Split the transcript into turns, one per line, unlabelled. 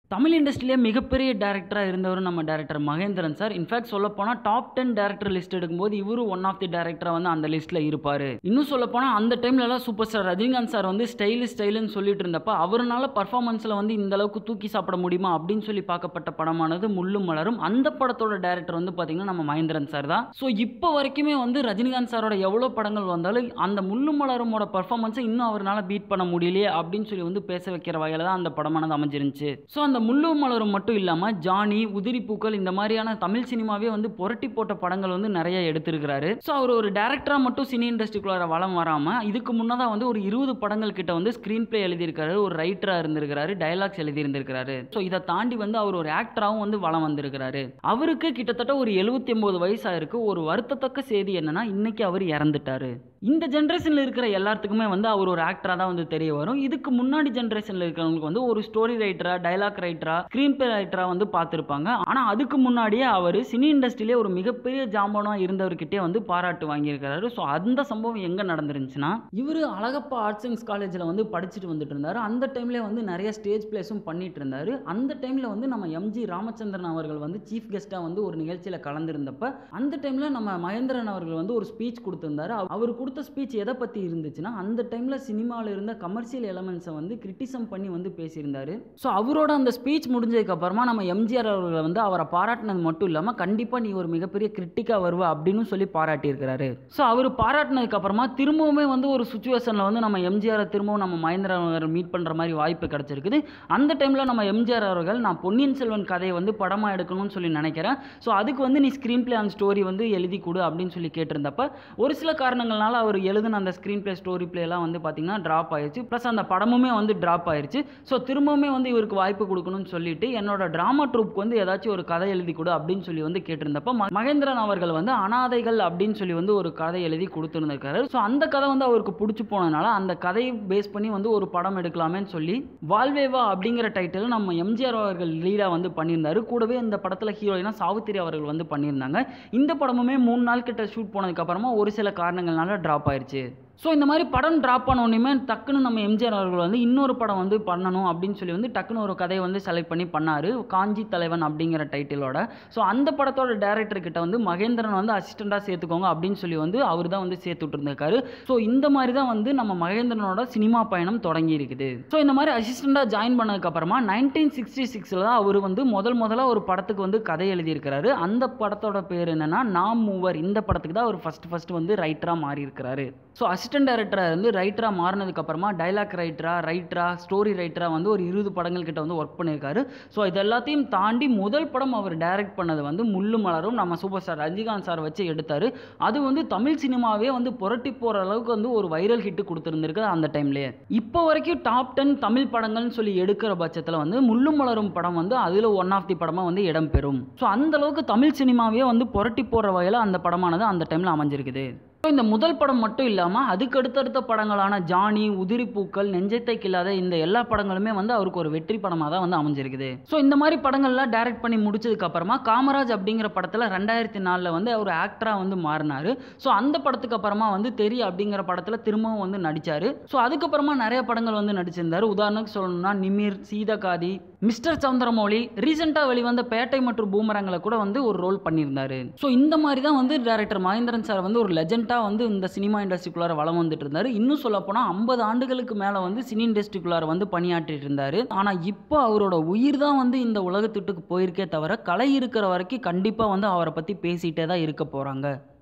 தமிழ் இண்டஸ்ட்ரியிலே மிகப்பெரிய டேரக்டராக இருந்தவர் நம்ம டேரக்டர் மகேந்திரன் சார் இன்ஃபேக்ட் சொல்ல போனால் டாப் டென் டேரக்டர் லிஸ்ட் எடுக்கும்போது இவரு ஒன் ஆஃப் தி டேரக்டராக வந்து அந்த லிஸ்ட்டில் இருப்பார் இன்னும் சொல்ல போனால் அந்த டைம்லலாம் சூப்பர் ஸ்டார் ரஜினிகாந்த் சார் வந்து ஸ்டைலு ஸ்டைலுன்னு சொல்லிட்டு இருந்தப்ப அவரால் பர்ஃபார்மன்ஸில் வந்து இந்த அளவுக்கு தூக்கி சாப்பிட முடியுமா அப்படின்னு சொல்லி பார்க்கப்பட்ட படமானது முள்ளும் மலரும் அந்த படத்தோட டேரக்டர் வந்து பார்த்தீங்கன்னா நம்ம மகேந்திரன் சார் தான் ஸோ இப்போ வரைக்குமே வந்து ரஜினிகாந்த் சாரோட எவ்வளோ படங்கள் வந்தாலும் அந்த முள்ளும் மலருமோட பர்ஃபார்மன்ஸை இன்னும் அவரால் பீட் பண்ண முடியலையே அப்படின்னு சொல்லி வந்து பேச வைக்கிற வகையில் தான் அந்த படமானது அமைஞ்சிருந்துச்சு ஸோ அந்த முள்ளு மலரும் மட்டும் இல்லாமல் ஜானி உதிரி பூக்கள் இந்த மாதிரியான தமிழ் சினிமாவே வந்து புரட்டி போட்ட படங்கள் வந்து நிறைய எடுத்திருக்கிறாரு ஸோ அவர் ஒரு டேரக்டராக மட்டும் சினி இண்டஸ்ட்ரிக்குள்ளார வளம் வராமல் இதுக்கு முன்னதாக வந்து ஒரு இருபது படங்கள் கிட்ட வந்து ஸ்க்ரீன் பிளே எழுதியிருக்காரு ஒரு ரைட்டராக இருந்திருக்கிறாரு டைலாக்ஸ் எழுதியிருந்திருக்கிறாரு ஸோ இதை தாண்டி வந்து அவர் ஒரு ஆக்டராகவும் வந்து வளம் வந்திருக்கிறாரு அவருக்கு கிட்டத்தட்ட ஒரு எழுபத்தி ஒன்பது வயசாயிருக்கு ஒரு வருத்தத்தக்க செய்தி என்னன்னா இன்னைக்கு அவர் இறந்துட்டாரு இந்த ஜென்ரேஷனில் இருக்கிற எல்லாத்துக்குமே வந்து அவர் ஒரு ஆக்டராக தான் வந்து தெரிய வரும் இதுக்கு முன்னாடி ஜென்ரேஷனில் இருக்கிறவங்களுக்கு வந்து ஒரு ஸ்டோரி ரைட்டரா டைலாக் ரைட்டரா ஸ்க்ரீன் பிளே ரைட்டரா வந்து பார்த்துருப்பாங்க ஆனால் அதுக்கு முன்னாடியே அவர் சினி இண்டஸ்ட்ரியிலே ஒரு மிகப்பெரிய ஜாம்பனாக இருந்தவர்கிட்டே வந்து பாராட்டு வாங்கியிருக்கிறாரு ஸோ அந்த சம்பவம் எங்கே நடந்துருந்துச்சுன்னா இவர் அழகப்பா ஆர்ட்ஸ் சயின்ஸ் காலேஜில் வந்து படிச்சுட்டு வந்துட்டு இருந்தார் அந்த டைம்ல வந்து நிறைய ஸ்டேஜ் பிளேஸும் பண்ணிட்டு இருந்தார் அந்த டைமில் வந்து நம்ம எம்ஜி ராமச்சந்திரன் அவர்கள் வந்து சீஃப் கெஸ்ட்டாக வந்து ஒரு நிகழ்ச்சியில் கலந்துருந்தப்ப அந்த டைமில் நம்ம மகேந்திரன் அவர்கள் வந்து ஒரு ஸ்பீச் கொடுத்திருந்தாரு அவர் கொடுத்த ஸ்பீச் எதை பற்றி இருந்துச்சுன்னா அந்த டைமில் சினிமாவில் இருந்த கமர்ஷியல் எலமெண்ட்ஸை வந்து கிரிட்டிசம் பண்ணி வந்து பேசியிருந்தாரு ஸோ அவரோட அந்த ஸ்பீச் முடிஞ்சதுக்கு அப்புறமா நம்ம எம்ஜிஆர் அவர்களை வந்து அவரை பாராட்டினது மட்டும் இல்லாமல் கண்டிப்பாக நீ ஒரு மிகப்பெரிய கிரிட்டிக்காக வருவ அப்படின்னு சொல்லி பாராட்டியிருக்கிறாரு ஸோ அவர் பாராட்டினதுக்கு அப்புறமா திரும்பவுமே வந்து ஒரு சுச்சுவேஷனில் வந்து நம்ம எம்ஜிஆரை திரும்பவும் நம்ம மகேந்திரன் அவர்கள் மீட் பண்ணுற மாதிரி வாய்ப்பு கிடச்சிருக்குது அந்த டைமில் நம்ம எம்ஜிஆர் அவர்கள் நான் பொன்னியின் செல்வன் கதையை வந்து படமாக எடுக்கணும்னு சொல்லி நினைக்கிறேன் ஸோ அதுக்கு வந்து நீ ஸ்க்ரீன் பிளே அந்த ஸ்டோரி வந்து எழுதி கொடு அப்படின்னு சொல்லி கேட்டிருந்தப்ப ஒரு சில காரணங்கள்னால அவர் எழுதின அந்த ஸ்க்ரீன் பிளே ஸ்டோரி பிளேலாம் வந்து பார்த்தீங்கன்னா ட்ராப் ஆயிடுச்சு ப்ளஸ் அந்த படமுமே வந்து ட்ராப் ஆயிடுச்சு ஸோ திரும்பவுமே வந்து இவருக்கு வாய்ப்பு கொடுக்கணும்னு சொல்லிட்டு என்னோட ட்ராமா ட்ரூப்க்கு வந்து ஏதாச்சும் ஒரு கதை எழுதி கொடு அப்படின்னு சொல்லி வந்து கேட்டிருந்தப்ப ம- மகேந்திரன் அவர்கள் வந்து அனாதைகள் அப்படின்னு சொல்லி வந்து ஒரு கதை எழுதி கொடுத்துருந்துருக்காரு ஸோ அந்த கதை வந்து அவருக்கு பிடிச்சி போனதுனால அந்த கதையை பேஸ் பண்ணி வந்து ஒரு படம் எடுக்கலாமேன்னு சொல்லி வால்வேவா அப்படிங்கிற டைட்டில் நம்ம எம்ஜிஆர் அவர்கள் லீடாக வந்து பண்ணியிருந்தாரு கூடவே இந்த படத்தில் ஹீரோயினா சாவித்திரி அவர்கள் வந்து பண்ணியிருந்தாங்க இந்த படமுமே மூணு நாள் கிட்ட ஷூட் போனதுக்கு அப்புறமா ஒரு சில காரணங்கள்னால ட்ராப் ஆயிருச்சு ஸோ இந்த மாதிரி படம் ட்ராப் பண்ண உடனேயுமே டக்குன்னு நம்ம எம்ஜிஆர் அவர்கள் வந்து இன்னொரு படம் வந்து பண்ணணும் அப்படின்னு சொல்லி வந்து டக்குன்னு ஒரு கதையை வந்து செலக்ட் பண்ணி பண்ணார் காஞ்சி தலைவன் அப்படிங்கிற டைட்டிலோட ஸோ அந்த படத்தோட டேரக்டர் கிட்ட வந்து மகேந்திரன் வந்து அசிஸ்டண்ட்டாக சேர்த்துக்கோங்க அப்படின்னு சொல்லி வந்து அவர் தான் வந்து சேர்த்து விட்டுருந்துருக்காரு ஸோ இந்த மாதிரி தான் வந்து நம்ம மகேந்திரனோட சினிமா பயணம் தொடங்கி இருக்குது ஸோ இந்த மாதிரி அசிஸ்டண்ட்டாக ஜாயின் பண்ணதுக்கு அப்புறமா நைன்டீன் சிக்ஸ்டி சிக்ஸில் தான் அவர் வந்து முதல் முதல்ல ஒரு படத்துக்கு வந்து கதை எழுதியிருக்கிறாரு அந்த படத்தோட பேர் என்னன்னா நாம் மூவர் இந்த படத்துக்கு தான் அவர் ஃபர்ஸ்ட் ஃபர்ஸ்ட் வந்து ரைட்டராக மாறி இருக்கிறாரு ஸோ அசிஸ்டன்ட் டைரக்டராக இருந்து ரைட்டராக மாறினதுக்கு அப்புறமா டைலாக் ரைட்டரா ரைட்டரா ஸ்டோரி ரைட்டரா வந்து ஒரு இருபது படங்கள் கிட்ட வந்து ஒர்க் பண்ணியிருக்காரு ஸோ இது எல்லாத்தையும் தாண்டி முதல் படம் அவர் டைரக்ட் பண்ணது வந்து முள்ளு மலரும் நம்ம சூப்பர் ஸ்டார் ரஜினிகாந்த் சார் வச்சு எடுத்தார் அது வந்து தமிழ் சினிமாவே வந்து புரட்டி போகிற அளவுக்கு வந்து ஒரு வைரல் ஹிட் கொடுத்துருந்துருக்கு அந்த டைம்லேயே இப்போ வரைக்கும் டாப் டென் தமிழ் படங்கள்னு சொல்லி எடுக்கிற பட்சத்தில் வந்து முள்ளு மலரும் படம் வந்து அதில் ஒன் ஆஃப் தி படமாக வந்து இடம் பெறும் ஸோ அந்த அளவுக்கு தமிழ் சினிமாவே வந்து புரட்டி போடுற வகையில் அந்த படமானது அந்த டைமில் அமைஞ்சிருக்குது ஸோ இந்த முதல் படம் மட்டும் இல்லாமல் அதுக்கு அடுத்தடுத்த படங்களான ஜானி உதிரி பூக்கள் நெஞ்சத்தை கில்லாத இந்த எல்லா படங்களுமே வந்து அவருக்கு ஒரு வெற்றி படமாக தான் வந்து அமைஞ்சிருக்குது ஸோ இந்த மாதிரி படங்கள்லாம் டைரக்ட் பண்ணி முடிச்சதுக்கு அப்புறமா காமராஜ் அப்படிங்கிற படத்தில் ரெண்டாயிரத்தி நாலில் வந்து அவர் ஆக்டராக வந்து மாறினார் ஸோ அந்த படத்துக்கு அப்புறமா வந்து தெரி அப்படிங்கிற படத்தில் திரும்பவும் வந்து நடித்தார் ஸோ அதுக்கப்புறமா நிறைய படங்கள் வந்து நடிச்சிருந்தார் உதாரணத்துக்கு சொல்லணும்னா நிமிர் சீதகாதி மிஸ்டர் சந்திரமௌலி ரீசெண்டாக வெளிவந்த பேட்டை மற்றும் பூமரங்களை கூட வந்து ஒரு ரோல் பண்ணியிருந்தாரு ஸோ இந்த மாதிரி தான் வந்து டைரக்டர் மகேந்திரன் சார் வந்து ஒரு லெஜெண்டாக வந்து இந்த சினிமா இண்டஸ்ட்ரிக்குள்ளார வளம் வந்துட்டு இருந்தார் இன்னும் சொல்ல போனால் ஐம்பது ஆண்டுகளுக்கு மேலே வந்து சினி இண்டஸ்ட்ரிக்குள்ளார வந்து பணியாற்றிட்டு இருந்தார் ஆனால் இப்போ அவரோட உயிர் தான் வந்து இந்த உலகத்துட்டுக்கு போயிருக்கே தவிர கலை இருக்கிற வரைக்கும் கண்டிப்பாக வந்து அவரை பற்றி பேசிகிட்டே தான் இருக்க போகிறாங்க